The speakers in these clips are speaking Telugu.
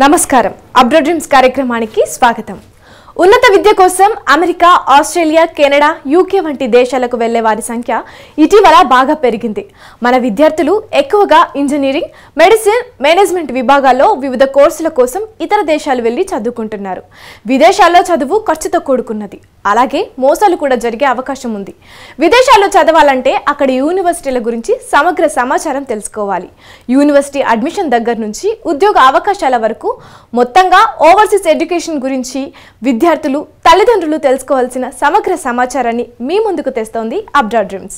నమస్కారం అబ్రో డ్రీమ్స్ కార్యక్రమానికి స్వాగతం ఉన్నత విద్య కోసం అమెరికా ఆస్ట్రేలియా కెనడా యూకే వంటి దేశాలకు వెళ్లే వారి సంఖ్య ఇటీవల బాగా పెరిగింది మన విద్యార్థులు ఎక్కువగా ఇంజనీరింగ్ మెడిసిన్ మేనేజ్మెంట్ విభాగాల్లో వివిధ కోర్సుల కోసం ఇతర దేశాలు వెళ్లి చదువుకుంటున్నారు విదేశాల్లో చదువు ఖర్చుతో కూడుకున్నది అలాగే మోసాలు కూడా జరిగే అవకాశం ఉంది విదేశాల్లో చదవాలంటే అక్కడ యూనివర్సిటీల గురించి సమగ్ర సమాచారం తెలుసుకోవాలి యూనివర్సిటీ అడ్మిషన్ దగ్గర నుంచి ఉద్యోగ అవకాశాల వరకు మొత్తంగా ఓవర్సీస్ ఎడ్యుకేషన్ గురించి విద్యార్థులు తల్లిదండ్రులు తెలుసుకోవాల్సిన సమగ్ర సమాచారాన్ని మీ ముందుకు తెస్తోంది అబ్రా డ్రీమ్స్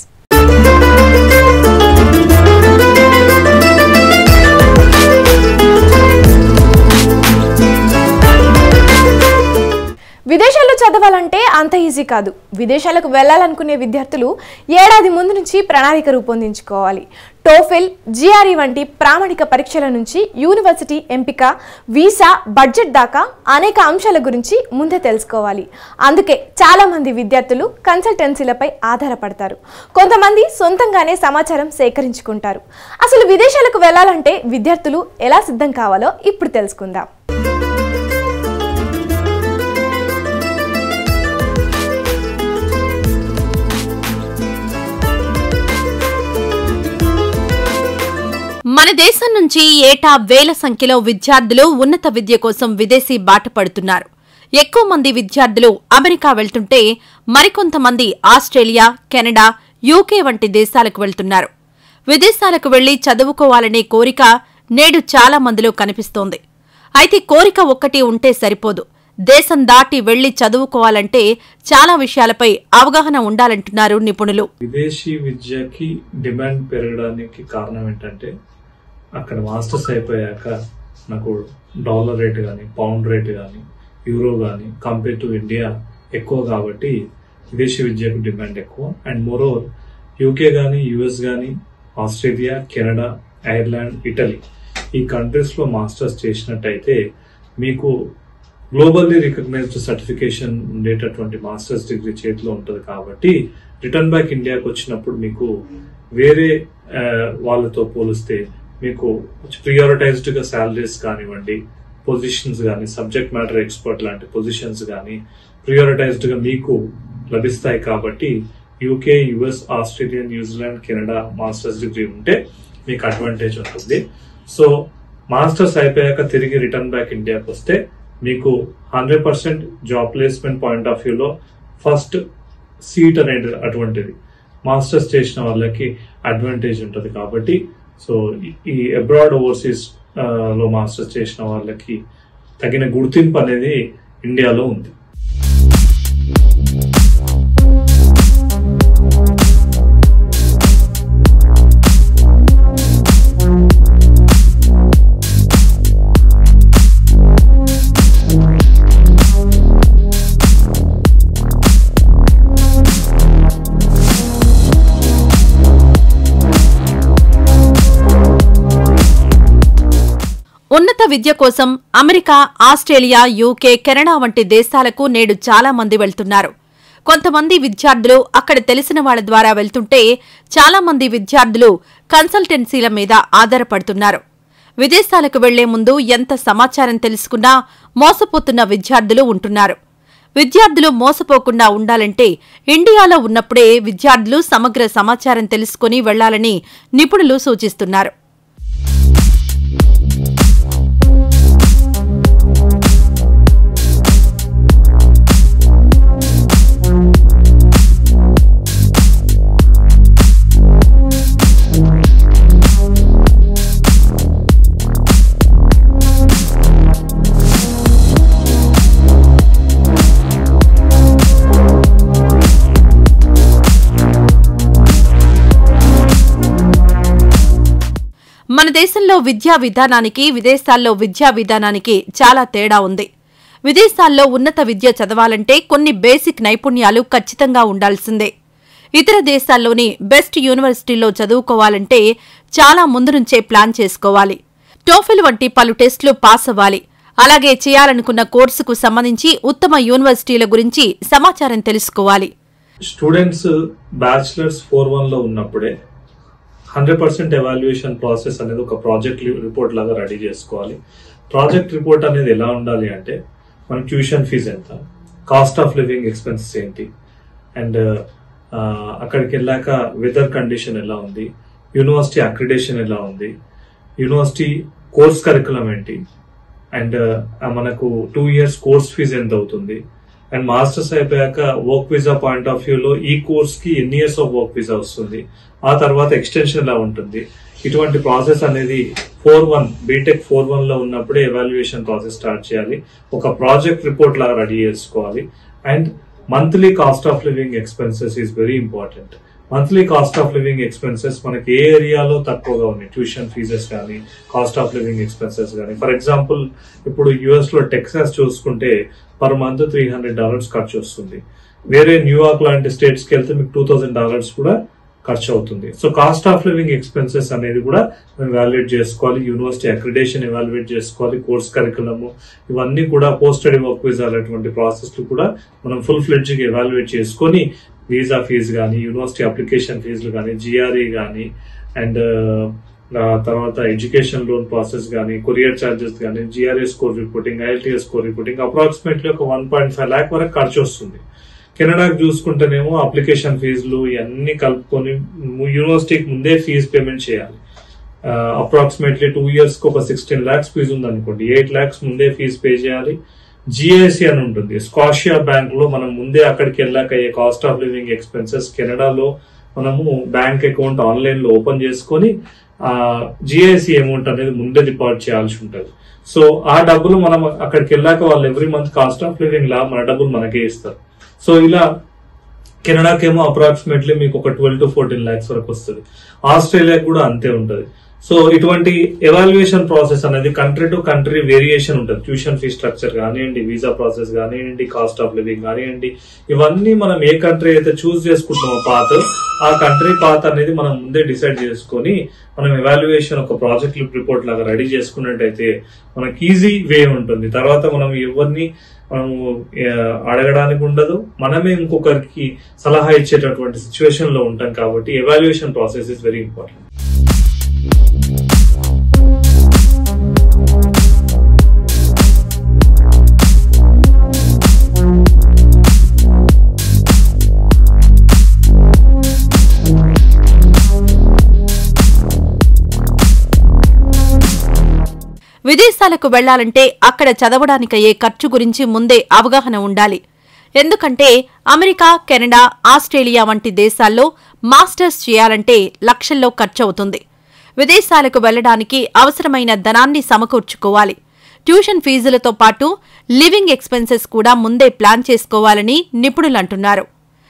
విదేశాల్లో చదవాలంటే అంత ఈజీ కాదు విదేశాలకు వెళ్ళాలనుకునే విద్యార్థులు ఏడాది ముందు నుంచి ప్రణాళిక రూపొందించుకోవాలి టోఫెల్ జిఆర్ఈ వంటి ప్రామాణిక పరీక్షల నుంచి యూనివర్సిటీ ఎంపిక వీసా బడ్జెట్ దాకా అనేక అంశాల గురించి ముందే తెలుసుకోవాలి అందుకే చాలా మంది విద్యార్థులు కన్సల్టెన్సీలపై ఆధారపడతారు కొంతమంది సొంతంగానే సమాచారం సేకరించుకుంటారు అసలు విదేశాలకు వెళ్ళాలంటే విద్యార్థులు ఎలా సిద్ధం కావాలో ఇప్పుడు తెలుసుకుందాం మన దేశం నుంచి ఏటా వేల సంఖ్యలో విద్యార్థులు ఉన్నత విద్య కోసం విదేశీ బాట పడుతున్నారు ఎక్కువ మంది విద్యార్థులు అమెరికా వెళ్తుంటే మరికొంతమంది ఆస్ట్రేలియా కెనడా యూకే వంటి దేశాలకు వెళ్తున్నారు విదేశాలకు వెళ్లి చదువుకోవాలనే కోరిక నేడు చాలా మందిలో కనిపిస్తోంది అయితే కోరిక ఒక్కటి ఉంటే సరిపోదు దేశం దాటి వెళ్లి చదువుకోవాలంటే చాలా విషయాలపై అవగాహన ఉండాలంటున్నారు నిపుణులు విదేశీ విద్యకి డిమాండ్ పెరగడానికి కారణం ఏంటంటే అక్కడ మాస్టర్స్ అయిపోయాక నాకు డాలర్ రేట్ కానీ పౌండ్ రేట్ కానీ యూరో కానీ కంపేర్ టు ఇండియా ఎక్కువ కాబట్టి విదేశీ విద్యకు డిమాండ్ ఎక్కువ అండ్ మోరోవర్ యూకే కానీ యుఎస్ కానీ ఆస్ట్రేలియా కెనడా ఐర్లాండ్ ఇటలీ ఈ కంట్రీస్ లో మాస్టర్స్ చేసినట్టయితే మీకు గ్లోబల్లీ రికగ్నైజ్డ్ సర్టిఫికేషన్ ఉండేటటువంటి మాస్టర్స్ డిగ్రీ చేతిలో ఉంటుంది కాబట్టి రిటర్న్ బ్యాక్ ఇండియాకి వచ్చినప్పుడు మీకు వేరే ఆ, వాళ్ళతో పోలిస్తే మీకు ప్రియారిటైజ్డ్ గా శాలరీస్ కానివ్వండి పొజిషన్స్ కానీ సబ్జెక్ట్ మ్యాటర్ ఎక్స్పర్ట్ లాంటి పొజిషన్స్ కానీ ప్రియారిటైజ్డ్ గా మీకు లభిస్తాయి కాబట్టి UK US Australia New Zealand Canada masters degree ఉంటే మీకు అడ్వాంటేజ్ ఉంటుంది సో మాస్టర్స్ అయిపోయాక తిరిగి రిటర్న్ బ్యాక్ ఇండియాకి వస్తే మీకు hundred percent job placement point of వ్యూలో ఫస్ట్ సీట్ అనేది అటువంటిది మాస్టర్స్ చేసిన వాళ్ళకి అడ్వాంటేజ్ ఉంటుంది కాబట్టి సో ఈ- ఈ అబ్రాడ్ ఓవర్సీస్ లో మాస్టర్స్ చేసిన వాళ్ళకి తగిన గుర్తింపు అనేది ఇండియాలో ఉంది ఉన్నత విద్య కోసం అమెరికా ఆస్ట్రేలియా యూకే కెనడా వంటి దేశాలకు నేడు చాలా మంది వెళ్తున్నారు కొంతమంది విద్యార్థులు అక్కడ తెలిసిన వాళ్ళ ద్వారా వెళ్తుంటే చాలా మంది విద్యార్థులు కన్సల్టెన్సీల మీద ఆధారపడుతున్నారు విదేశాలకు వెళ్లే ముందు ఎంత సమాచారం తెలుసుకున్నా మోసపోతున్న విద్యార్థులు ఉంటున్నారు విద్యార్థులు మోసపోకుండా ఉండాలంటే ఇండియాలో ఉన్నప్పుడే విద్యార్థులు సమగ్ర సమాచారం తెలుసుకుని వెళ్లాలని నిపుణులు సూచిస్తున్నారు మన దేశంలో విద్యా విధానానికి విదేశాల్లో విద్యా విధానానికి చాలా తేడా ఉంది విదేశాల్లో ఉన్నత విద్య చదవాలంటే కొన్ని బేసిక్ నైపుణ్యాలు ఖచ్చితంగా ఉండాల్సిందే ఇతర దేశాల్లోని బెస్ట్ యూనివర్సిటీల్లో చదువుకోవాలంటే చాలా ముందు నుంచే ప్లాన్ చేసుకోవాలి టోఫెల్ వంటి పలు టెస్టులు పాస్ అవ్వాలి అలాగే చేయాలనుకున్న కోర్సుకు సంబంధించి ఉత్తమ యూనివర్సిటీల గురించి సమాచారం తెలుసుకోవాలి స్టూడెంట్స్ బ్యాచిలర్స్ ఫోర్ వన్ లో ఉన్నప్పుడే హండ్రెడ్ పర్సెంట్ ఎవాల్యుయేషన్ ప్రాసెస్ అనేది ఒక ప్రాజెక్ట్ రిపోర్ట్ లాగా రెడీ చేసుకోవాలి ప్రాజెక్ట్ రిపోర్ట్ అనేది ఎలా ఉండాలి అంటే మన ట్యూషన్ ఫీజు ఎంత కాస్ట్ ఆఫ్ లివింగ్ ఎక్స్పెన్సెస్ ఏంటి అండ్ అక్కడికి వెళ్ళాక వెదర్ కండిషన్ ఎలా ఉంది యూనివర్సిటీ అక్రిడేషన్ ఎలా ఉంది యూనివర్సిటీ కోర్స్ కరికులం ఏంటి అండ్ మనకు టూ ఇయర్స్ కోర్స్ ఫీజు ఎంత అవుతుంది అండ్ మాస్టర్స్ అయిపోయాక work visa point of view లో ఈ కోర్స్ కి ఎన్ని ఇయర్స్ ఆఫ్ వర్క్ వీసా వస్తుంది ఆ తర్వాత ఎక్స్టెన్షన్ ఎలా ఉంటుంది ఇటువంటి ప్రాసెస్ అనేది four one BTech four one లో ఉన్నప్పుడే ఎవాల్యుయేషన్ ప్రాసెస్ స్టార్ట్ చేయాలి ఒక ప్రాజెక్ట్ రిపోర్ట్ లాగా రెడీ చేసుకోవాలి and monthly cost of living expenses is very important monthly cost of living expenses మనకి ఏ ఏరియాలో తక్కువగా ఉన్నాయి ట్యూషన్ ఫీజెస్ కానీ కాస్ట్ ఆఫ్ లివింగ్ ఎక్స్పెన్సెస్ కానీ ఫర్ ఎగ్జాంపుల్ ఇప్పుడు యుఎస్ లో టెక్సాస్ చూసుకుంటే per month three hundred dollars ఖర్చు వస్తుంది వేరే న్యూయార్క్ లాంటి స్టేట్స్ కి వెళ్తే మీకు టూ థౌసండ్ డాలర్స్ కూడా ఖర్చు అవుతుంది so cost of living expenses అనేది కూడా మనం ఎవాల్యుయేట్ చేసుకోవాలి యూనివర్సిటీ అక్రిడేషన్ ఎవాల్యుయేట్ చేసుకోవాలి కోర్స్ కరికులము ఇవన్నీ కూడా పోస్ట్ స్టడీ వర్క్ వీసా అనేటువంటి ప్రాసెస్ కూడా మనం ఫుల్ ఫ్లెడ్జ్ గా ఎవాల్యుయేట్ చేసుకొని వీసా ఫీజు కానీ యూనివర్సిటీ అప్లికేషన్ ఫీజులు కానీ జిఆర్ఈ కానీ అండ్ తర్వాత ఎడ్యుకేషన్ లోన్ ప్రాసెస్ కానీ కొరియర్ చార్జెస్ కానీ GRE score reporting IELTS score reporting approximately ఒక వన్ పాయింట్ ఫైవ్ ల్యాక్ వరకు ఖర్చు వస్తుంది కెనడాకి చూసుకుంటేనేమో అప్లికేషన్ ఫీజులు ఇవన్నీ కలుపుకొని యూనివర్సిటీకి ముందే ఫీజు పేమెంట్ చేయాలి అప్రాక్సిమేట్లీ టూ ఇయర్స్ కి ఒక సిక్స్టీన్ ల్యాక్స్ ఫీజు ఉంది అనుకోండి ఎయిట్ ల్యాక్స్ ముందే ఫీజు పే చేయాలి జిఐసి అని ఉంటుంది స్కాషియా బ్యాంక్ లో మనం ముందే అక్కడికి వెళ్ళాక అయ్యే కాస్ట్ ఆఫ్ లివింగ్ ఎక్స్పెన్సెస్ కెనడాలో మనము బ్యాంక్ అకౌంట్ ఆన్లైన్ లో ఓపెన్ చేసుకొని ఆ జిఐసి అమౌంట్ అనేది ముందే డిపాజిట్ చేయాల్సి ఉంటుంది సో ఆ డబ్బులు మనం అక్కడికి వెళ్ళాక వాళ్ళు every month cost of living లా మన డబ్బులు మనకే ఇస్తారు సో ఇలా కెనడాకేమో అప్రాక్సిమేట్లీ మీకు ఒక ట్వెల్వ్ టు ఫోర్టీన్ ల్యాక్స్ వరకు వస్తుంది ఆస్ట్రేలియాకి కూడా అంతే ఉంటుంది సో ఇటువంటి ఎవాల్యుయేషన్ ప్రాసెస్ అనేది కంట్రీ టు కంట్రీ వేరియేషన్ ఉంటుంది ట్యూషన్ ఫీ స్ట్రక్చర్ కానివ్వండి వీసా ప్రాసెస్ కానివ్వండి కాస్ట్ ఆఫ్ లివింగ్ కానివ్వండి ఇవన్నీ మనం ఏ కంట్రీ అయితే చూస్ చేసుకుంటున్నామో పాత్ ఆ కంట్రీ పాత్ అనేది మనం ముందే డిసైడ్ చేసుకొని మనం ఎవాల్యుయేషన్ ఒక ప్రాజెక్ట్ రిపోర్ట్ లాగా రెడీ చేసుకున్నట్టయితే మనకి ఈజీ వే ఉంటుంది తర్వాత మనం ఎవరిని మనము ఆ, అడగడానికి ఉండదు మనమే ఇంకొకరికి సలహా ఇచ్చేటటువంటి సిచ్యువేషన్ లో ఉంటాం కాబట్టి evaluation process is very important విదేశాలకు వెళ్లాలంటే అక్కడ చదవడానికయ్యే ఖర్చు గురించి ముందే అవగాహన ఉండాలి ఎందుకంటే అమెరికా కెనడా ఆస్ట్రేలియా వంటి దేశాల్లో మాస్టర్స్ చేయాలంటే లక్షల్లో ఖర్చవుతుంది విదేశాలకు వెళ్లడానికి అవసరమైన ధనాన్ని సమకూర్చుకోవాలి ట్యూషన్ ఫీజులతో పాటు లివింగ్ ఎక్స్పెన్సెస్ కూడా ముందే ప్లాన్ చేసుకోవాలని నిపుణులంటున్నారు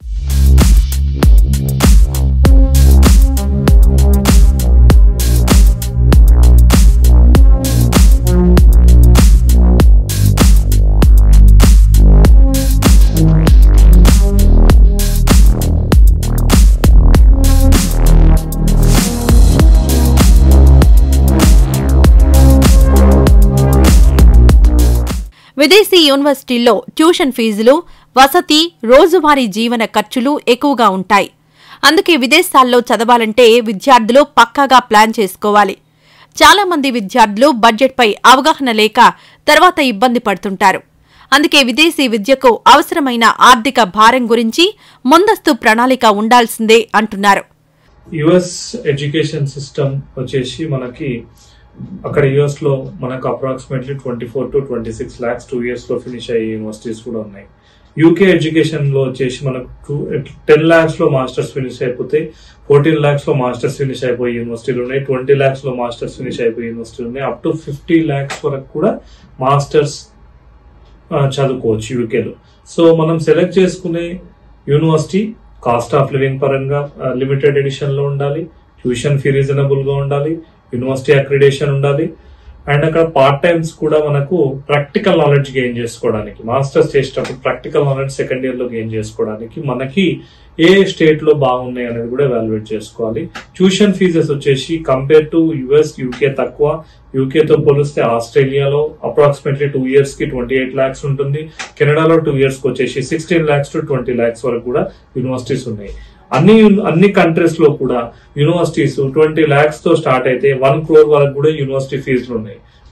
విదేశీ యూనివర్సిటీల్లో ట్యూషన్ ఫీజులు వసతి రోజువారీ జీవన ఖర్చులు ఎక్కువగా ఉంటాయి అందుకే విదేశాల్లో చదవాలంటే విద్యార్థులు పక్కాగా ప్లాన్ చేసుకోవాలి చాలా మంది విద్యార్థులు బడ్జెట్పై అవగాహన లేక తర్వాత ఇబ్బంది పడుతుంటారు అందుకే విదేశీ విద్యకు అవసరమైన ఆర్థిక భారం గురించి ముందస్తు ప్రణాళిక ఉండాల్సిందే అంటున్నారు యుఎస్ ఎడ్యుకేషన్ సిస్టమ్ వచ్చేసి మనకి అక్కడ యుఎస్ లో మనకు approximately twenty four to twenty six lakhs two years లో ఫినిష్ అయ్యే యూనివర్సిటీస్ కూడా ఉన్నాయి యూకే ఎడ్యుకేషన్ లో వచ్చేసి మనకు టెన్ ల్యాక్స్ లో మాస్టర్స్ ఫినిష్ అయిపోతే ఫోర్టీన్ ల్యాక్స్ లో మాస్టర్స్ ఫినిష్ అయిపోయే యూనివర్సిటీలు ఉన్నాయి ట్వంటీ ల్యాక్స్ లో మాస్టర్స్ ఫినిష్ అయిపోయే యూనివర్సిటీలు ఉన్నాయి అప్ టు ఫిఫ్టీ ల్యాక్స్ వరకు కూడా మాస్టర్స్ ఆ, చదువుకోవచ్చు యూకేలో సో మనం సెలెక్ట్ చేసుకునే యూనివర్సిటీ కాస్ట్ ఆఫ్ లివింగ్ పరంగా లిమిటెడ్ ఎడిషన్ లో ఉండాలి ట్యూషన్ ఫీ రీజనబుల్ గా ఉండాలి యూనివర్సిటీ అక్రిడేషన్ ఉండాలి అండ్ అక్కడ పార్ట్ టైమ్స్ కూడా మనకు ప్రాక్టికల్ నాలెడ్జ్ గెయిన్ చేసుకోవడానికి మాస్టర్స్ చేసేటప్పుడు ప్రాక్టికల్ నాలెడ్జ్ సెకండ్ ఇయర్ లో గెయిన్ చేసుకోవడానికి మనకి ఏ స్టేట్ లో బాగున్నాయి అనేది కూడా ఎవాల్యుయేట్ చేసుకోవాలి ట్యూషన్ ఫీజెస్ వచ్చేసి కంపేర్ టు యుఎస్ యూకే తక్కువ యూకే తో పోలిస్తే ఆస్ట్రేలియాలో అప్రాక్సిమేట్లీ టూ ఇయర్స్ కి ట్వంటీ ఎయిట్ లాక్స్ ఉంటుంది కెనడాలో టూ ఇయర్స్ కి వచ్చేసి sixteen lakhs to twenty lakhs వరకు కూడా యూనివర్సిటీస్ ఉన్నాయి అన్ని అన్ని కంట్రీస్ లో కూడా యూనివర్సిటీస్ ట్వంటీ లాక్స్ తో స్టార్ట్ అయితే వన్ క్రోర్ వరకు కూడా యూనివర్సిటీ ఫీజులు ఉన్నాయి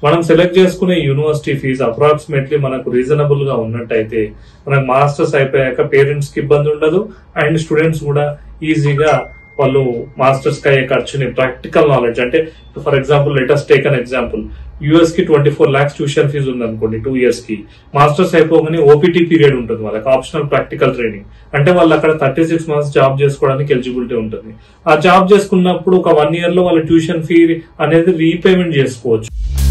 మనం సెలెక్ట్ చేసుకునే యూనివర్సిటీ ఫీజు అప్రాక్సిమేట్లీ మనకు రీజనబుల్ గా ఉన్నట్టయితే మనకు మాస్టర్స్ అయిపోయాక పేరెంట్స్ కి ఇబ్బంది ఉండదు అండ్ స్టూడెంట్స్ కూడా ఈజీగా వాళ్ళు మాస్టర్స్ కి అయ్యే ఖర్చుని ప్రాక్టికల్ నాలెడ్జ్ అంటే for example latest take an example US కి twenty four lakhs tuition fee ఉంది అనుకోండి టూ ఇయర్స్ కి మాస్టర్స్ అయిపోగానే ఓపీటీ పీరియడ్ ఉంటుంది వాళ్ళకి ఆప్షనల్ ప్రాక్టికల్ ట్రైనింగ్ అంటే వాళ్ళు అక్కడ థర్టీ సిక్స్ మంత్స్ జాబ్ చేసుకోవడానికి ఎలిజిబిలిటీ ఉంటుంది ఆ జాబ్ చేసుకున్నప్పుడు ఒక వన్ ఇయర్ లో వాళ్ళ ట్యూషన్ ఫీ అనేది రీపేమెంట్ చేసుకోవచ్చు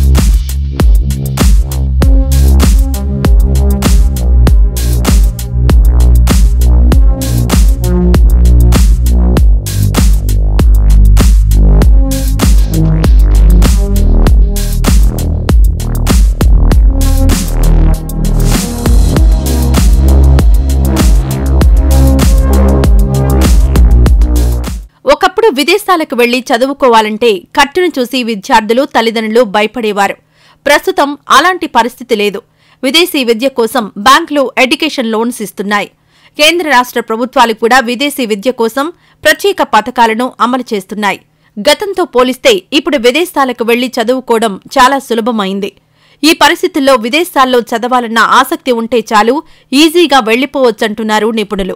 ఒకప్పుడు విదేశాలకు వెళ్లి చదువుకోవాలంటే ఖర్చును చూసి విద్యార్థులు తల్లిదండ్రులు భయపడేవారు ప్రస్తుతం అలాంటి పరిస్థితి లేదు విదేశీ విద్య కోసం బ్యాంకులు ఎడ్యుకేషన్ లోన్స్ ఇస్తున్నాయి కేంద్ర రాష్ట్ర ప్రభుత్వాలు కూడా విదేశీ విద్య కోసం ప్రత్యేక పథకాలను అమలు చేస్తున్నాయి గతంతో పోలిస్తే ఇప్పుడు విదేశాలకు వెళ్లి చదువుకోవడం చాలా సులభమైంది ఈ పరిస్థితుల్లో విదేశాల్లో చదవాలన్న ఆసక్తి ఉంటే చాలు ఈజీగా వెళ్లిపోవచ్చంటున్నారు నిపుణులు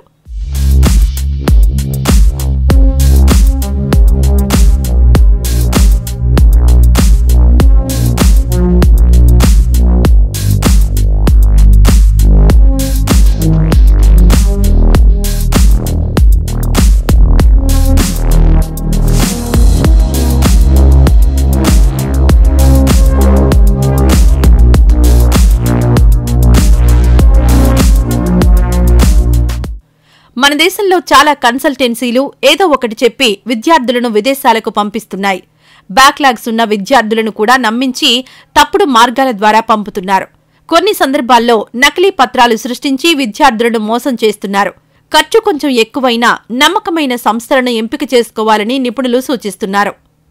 మన దేశంలో చాలా కన్సల్టెన్సీలు ఏదో ఒకటి చెప్పి విద్యార్థులను విదేశాలకు పంపిస్తున్నాయి బ్యాక్లాగ్స్ ఉన్న విద్యార్థులను కూడా నమ్మించి తప్పుడు మార్గాల ద్వారా పంపుతున్నారు కొన్ని సందర్భాల్లో నకిలీ పత్రాలు సృష్టించి విద్యార్థులను మోసం చేస్తున్నారు ఖర్చు కొంచెం ఎక్కువైనా నమ్మకమైన సంస్థలను ఎంపిక చేసుకోవాలని నిపుణులు సూచిస్తున్నారు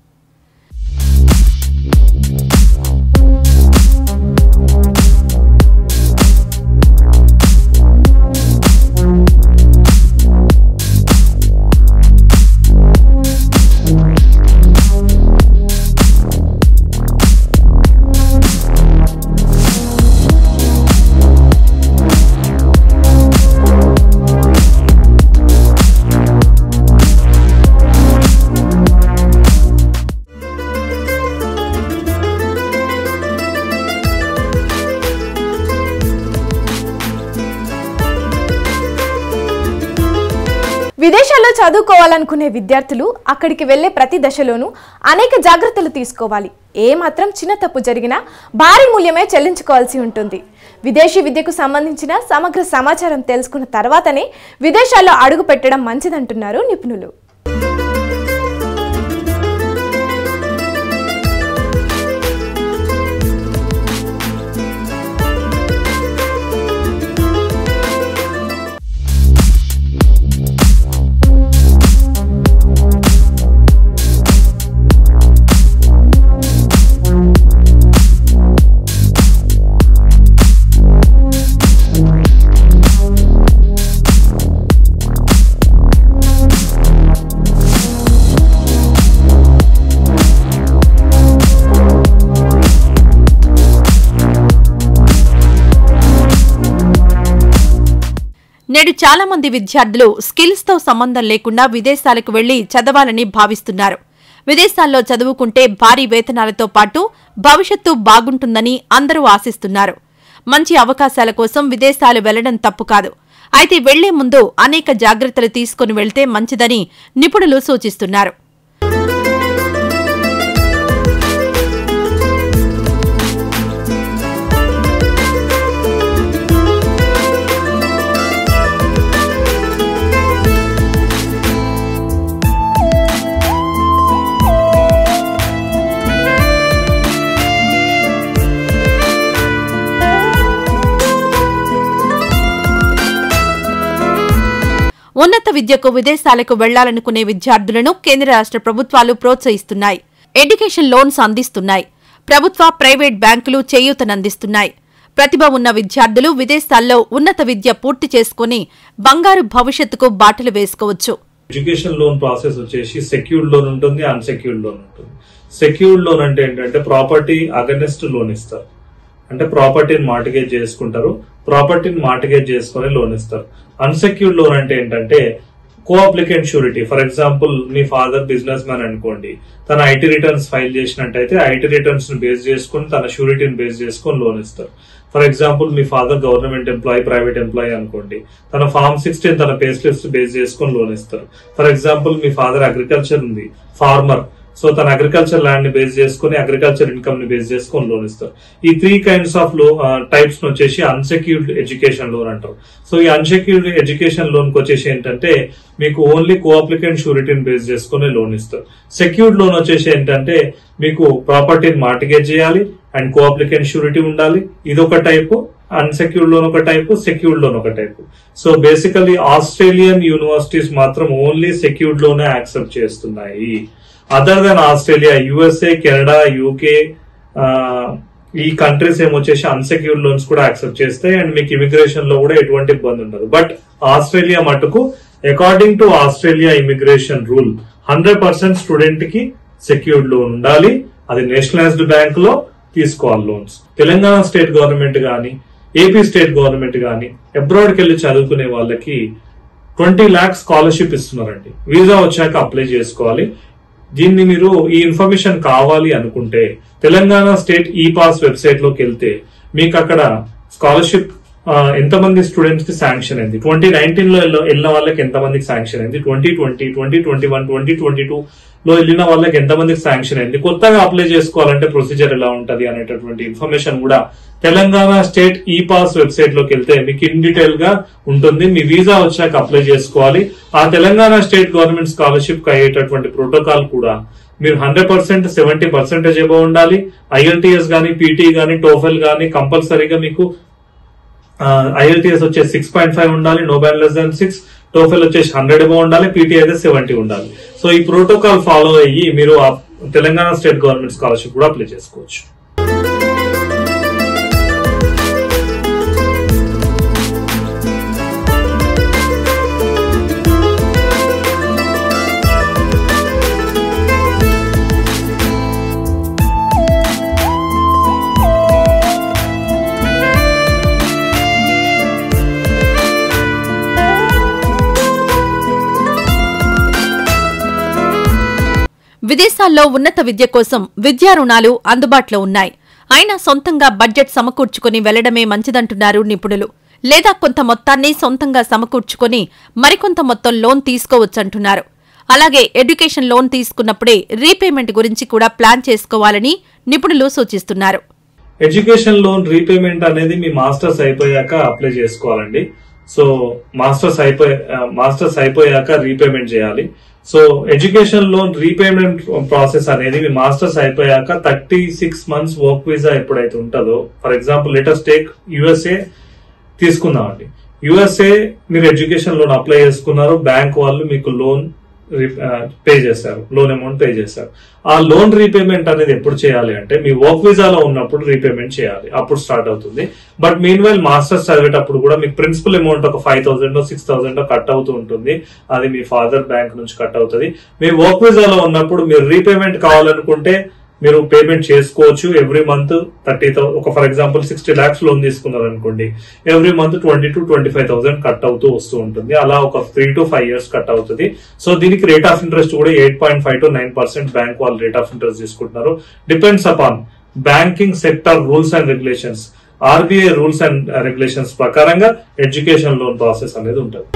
విదేశాల్లో చదువుకోవాలనుకునే విద్యార్థులు అక్కడికి వెళ్లే ప్రతి దశలోనూ అనేక జాగ్రత్తలు తీసుకోవాలి ఏ మాత్రం చిన్న తప్పు జరిగినా భారీ మూల్యమే చెల్లించుకోవాల్సి ఉంటుంది విదేశీ విద్యకు సంబంధించిన సమగ్ర సమాచారం తెలుసుకున్న తర్వాతనే విదేశాల్లో అడుగు పెట్టడం మంచిదంటున్నారు నిపుణులు నేడు చాలా మంది విద్యార్థులు స్కిల్స్ తో సంబంధం లేకుండా విదేశాలకు వెళ్లి చదవాలని భావిస్తున్నారు విదేశాల్లో చదువుకుంటే భారీ వేతనాలతో పాటు భవిష్యత్తు బాగుంటుందని అందరూ ఆశిస్తున్నారు మంచి అవకాశాల కోసం విదేశాలు వెళ్లడం తప్పు కాదు అయితే వెళ్లే ముందు అనేక జాగ్రత్తలు తీసుకుని వెళ్తే మంచిదని నిపుణులు సూచిస్తున్నారు ఉన్నత విద్యకు విదేశాలకు వెళ్లాలనుకునే విద్యార్థులను కేంద్ర రాష్ట్ర ప్రభుత్వాలు ప్రోత్సహిస్తున్నాయి ఎడ్యుకేషన్ లోన్స్ అందిస్తున్నాయి ప్రభుత్వ ప్రైవేట్ బ్యాంకులు చేయూతనందిస్తున్నాయి ప్రతిభ ఉన్న విద్యార్థులు విదేశాల్లో ఉన్నత విద్య పూర్తి చేసుకుని బంగారు భవిష్యత్తుకు బాటలు వేసుకోవచ్చు ఎడ్యుకేషన్ లోన్ ప్రాసెస్ వచ్చేసి సెక్యూర్డ్ లోన్ ఉంటుంది అన్సెక్యూర్డ్ లోన్ ఉంటుంది సెక్యూర్డ్ లోన్ అంటే ఏంటంటే ప్రాపర్టీ అగనెస్ట్ లోన్ ఇస్తారు అంటే ప్రాపర్టీని మార్టిగేజ్ చేసుకుంటారు ప్రాపర్టీని మార్టిగేజ్ చేసుకుని లోన్ ఇస్తారు అన్సెక్యూర్డ్ లోన్ అంటే ఏంటంటే co applicant surety for example మీ ఫాదర్ బిజినెస్ మ్యాన్ అనుకోండి తన ఐటీ రిటర్న్స్ ఫైల్ చేసినట్టయితే ఐటీ రిటర్న్స్ ని బేస్ చేసుకుని తన షూరిటీని బేస్ చేసుకొని లోన్ ఇస్తారు ఫర్ ఎగ్జాంపుల్ మీ father government employee private employee అనుకోండి తన ఫార్మ్ సిక్స్టీన్ తన పే స్లిప్స్ బేస్ చేసుకొని లోన్ ఇస్తారు ఫర్ ఎగ్జాంపుల్ మీ ఫాదర్ అగ్రికల్చర్ ఉంది ఫార్మర్ సో తన అగ్రికల్చర్ ల్యాండ్ ని బేస్ చేసుకుని అగ్రికల్చర్ ఇన్కమ్ ని బేస్ చేసుకొని లోన్ ఇస్తారు ఈ three kinds of loan types వచ్చేసి అన్సెక్యూర్డ్ ఎడ్యుకేషన్ లోన్ అంటారు సో ఈ అన్సెక్యూర్డ్ ఎడ్యుకేషన్ లోన్ కి వచ్చేసి ఏంటంటే మీకు ఓన్లీ కో అప్లికెంట్ షూరిటీని బేస్ చేసుకుని లోన్ ఇస్తారు సెక్యూర్డ్ లోన్ వచ్చేసి ఏంటంటే మీకు ప్రాపర్టీని మార్టిగేజ్ చేయాలి అండ్ కో అప్లికెంట్ షూరిటీ ఉండాలి ఇది ఒక టైపు అన్సెక్యూర్డ్ లోన్ ఒక టైపు సెక్యూర్డ్ లోన్ ఒక type so basically Australian universities మాత్రం ఓన్లీ సెక్యూర్డ్ లోనే యాక్సెప్ట్ చేస్తున్నాయి other than Australia USA Canada UK ఈ కంట్రీస్ ఏమొచ్చేసి అన్సెక్యూర్డ్ లోన్స్ కూడా యాక్సెప్ట్ చేస్తాయి అండ్ మీకు ఇమిగ్రేషన్ లో కూడా ఎటువంటి ఇబ్బంది ఉండదు బట్ ఆస్ట్రేలియా మటుకు according to Australia immigration rule hundred percent student కి సెక్యూర్డ్ లోన్ ఉండాలి అది నేషనలైజ్డ్ బ్యాంక్ లో తీసుకోవాలి లోన్స్ తెలంగాణ స్టేట్ గవర్నమెంట్ గాని ఏపీ స్టేట్ గవర్నమెంట్ గాని అబ్రాడ్ కి వెళ్ళి చదువుకునే వాళ్ళకి ట్వంటీ ల్యాక్స్ స్కాలర్షిప్ ఇస్తున్నారండి వీసా వచ్చాక అప్లై చేసుకోవాలి దీన్ని మీరు ఈ ఇన్ఫర్మేషన్ కావాలి అనుకుంటే తెలంగాణ స్టేట్ ఈ పాస్ వెబ్సైట్ లోకి వెళ్తే మీకు అక్కడ స్కాలర్షిప్ ఎంతమంది స్టూడెంట్స్ కి శాంక్షన్ అయింది ట్వంటీ నైన్టీన్ లో వెళ్ళ- వెళ్ళిన వాళ్ళకి ఎంతమందికి శాంక్షన్ అయింది twenty twenty twenty twenty one twenty twenty two లో వెళ్ళిన వాళ్ళకి ఎంతమందికి శాంక్షన్ అయింది కొత్తగా అప్లై చేసుకోవాలంటే ప్రొసీజర్ ఎలా ఉంటది అనేటటువంటి ఇన్ఫర్మేషన్ కూడా తెలంగాణ స్టేట్ ఈ పాస్ వెబ్సైట్ లోకి వెళ్తే మీకు ఇన్ డీటెయిల్ గా ఉంటుంది మీ వీసా వచ్చాక అప్లై చేసుకోవాలి ఆ తెలంగాణ స్టేట్ గవర్నమెంట్ స్కాలర్షిప్ కి అయ్యేటటువంటి ప్రోటోకాల్ కూడా మీరు హండ్రెడ్ పర్సెంట్ సెవెంటీ పర్సెంటేజ్ ఏమో ఉండాలి ఐఎల్టీఎస్ గానీ పీటీ గానీ టోఫెల్ గానీ కంపల్సరీగా మీకు ఐఎల్టీఎస్ వచ్చేసి సిక్స్ పాయింట్ ఫైవ్ ఉండాలి no band less than six TOEFL వచ్చేసి హండ్రెడ్ ఏమో ఉండాలి పీటీ అయితే సెవెంటీ ఉండాలి సో ఈ ప్రోటోకాల్ ఫాలో అయ్యి మీరు ఆ తెలంగాణ స్టేట్ గవర్నమెంట్ స్కాలర్షిప్ కూడా అప్లై చేసుకోవచ్చు విదేశాల్లో ఉన్నత విద్య కోసం విద్యా రుణాలు అందుబాటులో ఉన్నాయి అయినా సొంతంగా బడ్జెట్ సమకూర్చుకుని వెళ్లడమే మంచిదంటున్నారు నిపుణులు లేదా కొంత మొత్తాన్ని సొంతంగా సమకూర్చుకొని మరికొంత మొత్తం లోన్ తీసుకోవచ్చంటున్నారు అలాగే ఎడ్యుకేషన్ లోన్ తీసుకున్నప్పుడే రీపేమెంట్ గురించి కూడా ప్లాన్ చేసుకోవాలని నిపుణులు సూచిస్తున్నారు ఎడ్యుకేషన్ లోన్ రీపేమెంట్ అనేది మీ మాస్టర్స్ అయిపోయాక అప్లై చేసుకోవాలండి సో మాస్టర్స్ అయిపోయి మాస్టర్స్ అయిపోయాక రీపేమెంట్ చేయాలి so education loan repayment process అనేది మీ మాస్టర్స్ అయిపోయాక thirty six months work visa ఎప్పుడైతే ఉంటుందో for example latest take USA తీసుకుందామండి యుఎస్ఏ మీరు ఎడ్యుకేషన్ లోన్ అప్లై చేసుకున్నారు బ్యాంక్ వాళ్ళు మీకు లోన్ పే చేశారు లోన్ అమౌంట్ పే చేశారు ఆ లోన్ రీపేమెంట్ అనేది ఎప్పుడు చేయాలి అంటే మీ వర్క్ వీసాలో ఉన్నప్పుడు రీపేమెంట్ చేయాలి అప్పుడు స్టార్ట్ అవుతుంది బట్ మీన్ వైల్ మాస్టర్స్ చదివేటప్పుడు కూడా మీకు ప్రిన్సిపల్ అమౌంట్ ఒక five thousand six thousand cut అవుతూ ఉంటుంది అది మీ ఫాదర్ బ్యాంక్ నుంచి కట్ అవుతుంది మీ వర్క్ వీసాలో ఉన్నప్పుడు మీరు రీపేమెంట్ కావాలనుకుంటే మీరు పేమెంట్ చేసుకోవచ్చు ఎవ్రీ మంత్ థర్టీ ఒక for example sixty lakhs loan తీసుకున్నారు అనుకోండి every month twenty to twenty five thousand cut అవుతూ వస్తూ ఉంటుంది అలా ఒక three to five years cut అవుతుంది సో దీనికి రేట్ ఆఫ్ ఇంట్రెస్ట్ కూడా eight point five to nine percent bank వాళ్ళు రేట్ ఆఫ్ ఇంట్రెస్ట్ తీసుకుంటున్నారు depends upon banking sector rules and regulations RBI rules and regulations ప్రకారంగా ఎడ్యుకేషన్ లోన్ ప్రాసెస్ అనేది ఉంటుంది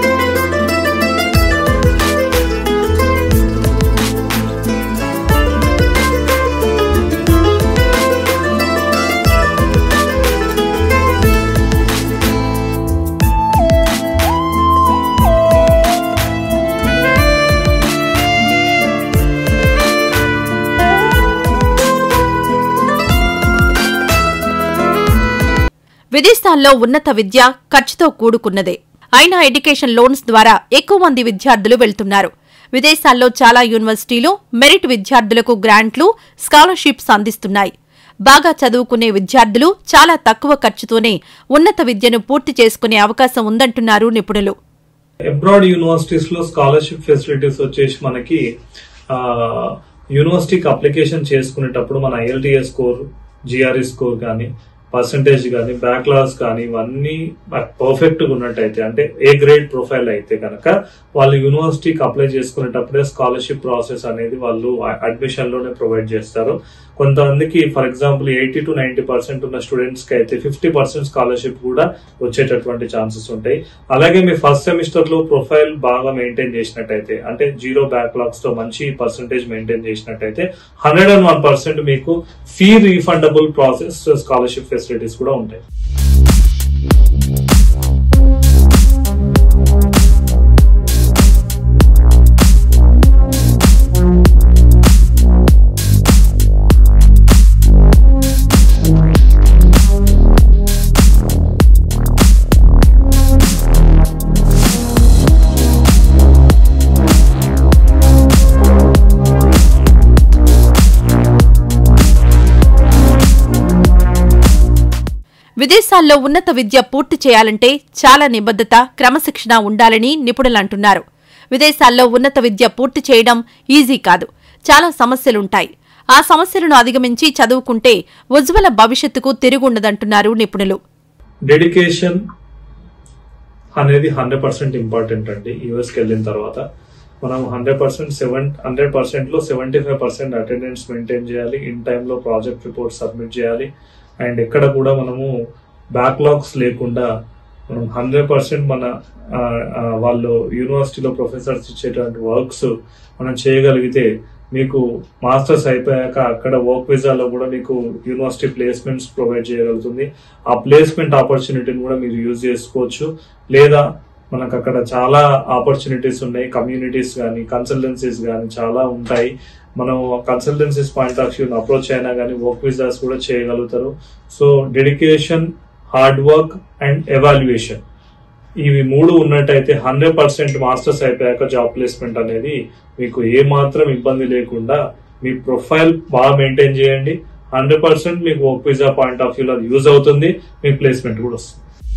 విదేశాల్లో ఉన్నత విద్య ఖర్చుతో కూడుకున్నదే అయినా ఎడ్యుకేషన్ లోన్స్ ద్వారా ఎక్కువ మంది విద్యార్థులు వెళ్తున్నారు విదేశాల్లో చాలా యూనివర్సిటీలు మెరిట్ విద్యార్థులకు గ్రాంట్లు స్కాలర్షిప్స్ అందిస్తున్నాయి బాగా చదువుకునే విద్యార్థులు చాలా తక్కువ ఖర్చుతోనే ఉన్నత విద్యను పూర్తి చేసుకునే అవకాశం ఉందంటున్నారు నిపుణులు అబ్రాడ్ యూనివర్సిటీస్ లో స్కాలర్షిప్ ఫెసిలిటీస్ వచ్చేసి మనకి యూనివర్సిటీకి అప్లికేషన్ చేసుకునేటప్పుడు మన ఐఎల్టీఎస్ స్కోర్ జిఆర్ఈ స్కోర్ కానీ పర్సంటేజ్ కానీ బ్యాక్లాగ్స్ కానీ ఇవన్నీ పర్ఫెక్ట్ గా ఉన్నట్టయితే అంటే ఏ గ్రేడ్ ప్రొఫైల్ అయితే కనుక వాళ్ళు యూనివర్సిటీకి అప్లై చేసుకునేటప్పుడే స్కాలర్షిప్ ప్రాసెస్ అనేది వాళ్ళు అడ్మిషన్ లోనే ప్రొవైడ్ చేస్తారు కొంతమందికి for example eighty to ninety percent ఉన్న స్టూడెంట్స్ కి అయితే ఫిఫ్టీ పర్సెంట్ స్కాలర్షిప్ కూడా వచ్చేటటువంటి ఛాన్సెస్ ఉంటాయి అలాగే మీ ఫస్ట్ సెమిస్టర్ లో ప్రొఫైల్ బాగా మెయింటైన్ చేసినట్టయితే అంటే జీరో బ్యాక్లాగ్స్ తో మంచి పర్సంటేజ్ మెయింటైన్ చేసినట్టయితే హండ్రెడ్ అండ్ వన్ పర్సెంట్ మీకు fee refundable process scholarship facilities కూడా ఉంటాయి విదేశాల్లో ఉన్నత విద్య పూర్తి చేయాలంటే చాలా నిబద్ధత క్రమశిక్షణ ఉండాలని నిపుణులు అంటున్నారు విదేశాల్లో ఉన్నత విద్య పూర్తి చేయడం ఈజీ కాదు చాలా సమస్యలుంటాయి ఆ సమస్యలను అధిగమించి చదువుకుంటే ఉజ్వల భవిష్యత్తుకు తిరుగుండదంటున్నారు నిపుణులు డెడికేషన్ అనేది హండ్రెడ్ పర్సెంట్ ఇంపార్టెంట్ అండి యూఎస్కి వెళ్ళిన తర్వాత మనం hundred percent seven hundred percent లో seventy five percent attendance maintain చేయాలి ఇన్ టైంలో ప్రాజెక్ట్ రిపోర్ట్ సబ్మిట్ చేయాలి అండ్ ఎక్కడ కూడా మనము బ్యాక్లాగ్స్ లేకుండా మనం హండ్రెడ్ పర్సెంట్ మన ఆ, ఆ, వాళ్ళు యూనివర్సిటీలో ప్రొఫెసర్స్ ఇచ్చేటువంటి వర్క్స్ మనం చేయగలిగితే మీకు మాస్టర్స్ అయిపోయాక అక్కడ వర్క్ వీసాలో కూడా మీకు యూనివర్సిటీ ప్లేస్మెంట్స్ ప్రొవైడ్ చేయగలుగుతుంది ఆ ప్లేస్మెంట్ ఆపర్చునిటీని కూడా మీరు యూజ్ చేసుకోవచ్చు లేదా మనకు అక్కడ చాలా ఆపర్చునిటీస్ ఉన్నాయి కమ్యూనిటీస్ కానీ కన్సల్టెన్సీస్ కానీ చాలా ఉంటాయి మనం consultancies point of view approach అయినా కానీ వర్క్ విజాస్ కూడా చేయగలుగుతారు so dedication hard work and evaluation ఇవి మూడు ఉన్నట్టయితే హండ్రెడ్ పర్సెంట్ మాస్టర్స్ అయిపోయాక జాబ్ ప్లేస్మెంట్ అనేది మీకు ఏ మాత్రం ఇబ్బంది లేకుండా మీ ప్రొఫైల్ బాగా మెయింటైన్ చేయండి హండ్రెడ్ పర్సెంట్ మీకు వర్క్ విజా పాయింట్ ఆఫ్ వ్యూలో యూజ్ అవుతుంది మీ ప్లేస్మెంట్ కూడా వస్తుంది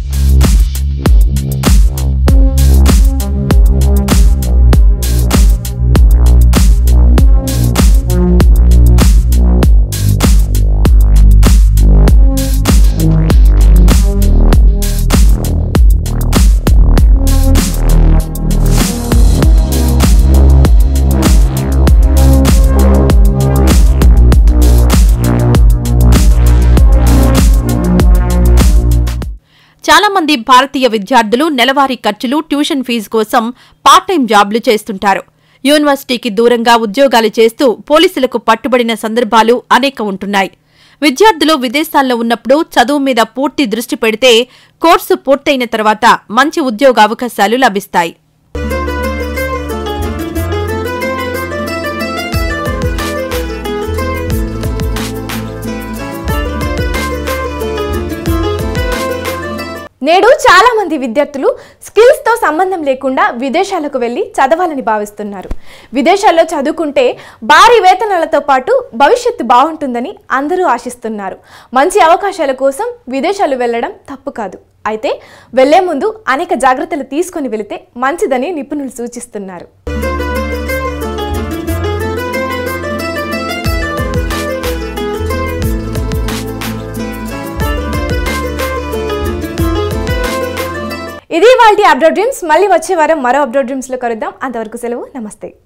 చాలా మంది భారతీయ విద్యార్థులు నెలవారీ ఖర్చులు ట్యూషన్ ఫీజు కోసం పార్ట్ టైం జాబ్లు చేస్తుంటారు యూనివర్సిటీకి దూరంగా ఉద్యోగాలు చేస్తూ పోలీసులకు పట్టుబడిన సందర్భాలు అనేక ఉంటున్నాయి విద్యార్థులు విదేశాల్లో ఉన్నప్పుడు చదువు మీద పూర్తి దృష్టి పెడితే కోర్సు పూర్తయిన తర్వాత మంచి ఉద్యోగ అవకాశాలు లభిస్తాయి నేడు చాలా మంది విద్యార్థులు స్కిల్స్ తో సంబంధం లేకుండా విదేశాలకు వెళ్ళి చదవాలని భావిస్తున్నారు విదేశాల్లో చదువుకుంటే భారీ వేతనాలతో పాటు భవిష్యత్తు బాగుంటుందని అందరూ ఆశిస్తున్నారు మంచి అవకాశాల కోసం విదేశాలు వెళ్ళడం తప్పు కాదు అయితే వెళ్లే ముందు అనేక జాగ్రత్తలు తీసుకొని వెళితే మంచిదని నిపుణులు సూచిస్తున్నారు ఇది వాళ్ళ అప్డేట్ డ్రీమ్స్ మళ్ళీ వచ్చే వారం మరో అప్డేట్ డ్రీమ్స్లో కలుద్దాం అంతవరకు సెలవు నమస్తే